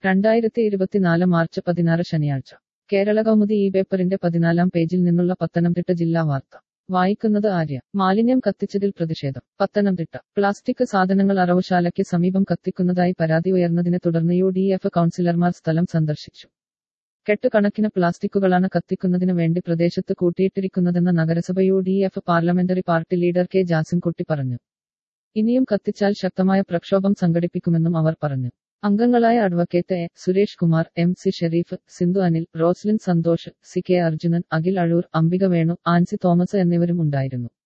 രണ്ടായിരത്തി ഇരുപത്തിനാല് മാർച്ച് പതിനാറ് ശനിയാഴ്ച കേരള കൗമുദി ഈ പേപ്പറിന്റെ പതിനാലാം പേജിൽ നിന്നുള്ള പത്തനംതിട്ട ജില്ലാ വാർത്ത വായിക്കുന്നത് ആര്യ മാലിന്യം കത്തിച്ചതിൽ പ്രതിഷേധം പത്തനംതിട്ട പ്ലാസ്റ്റിക് സാധനങ്ങൾ അറവുശാലയ്ക്ക് സമീപം കത്തിക്കുന്നതായി പരാതി ഉയർന്നതിനെ തുടർന്ന് യു ഡി എഫ് കൗൺസിലർമാർ സ്ഥലം സന്ദർശിച്ചു കെട്ടുകണക്കിന് പ്ലാസ്റ്റിക്കുകളാണ് കത്തിക്കുന്നതിന് വേണ്ടി പ്രദേശത്ത് കൂട്ടിയിട്ടിരിക്കുന്നതെന്ന് നഗരസഭ U D F parliamentary party leader K Jasimkutty പറഞ്ഞു ഇനിയും കത്തിച്ചാൽ ശക്തമായ പ്രക്ഷോഭം സംഘടിപ്പിക്കുമെന്നും അവർ പറഞ്ഞു അംഗങ്ങളായ advocate A Suresh Kumar M C Shareef Sindhu Anil Roslin Santhosh C K Arjunan Akhil Azhoor Ambika Venu Ancy Thomas എന്നിവരും ഉണ്ടായിരുന്നു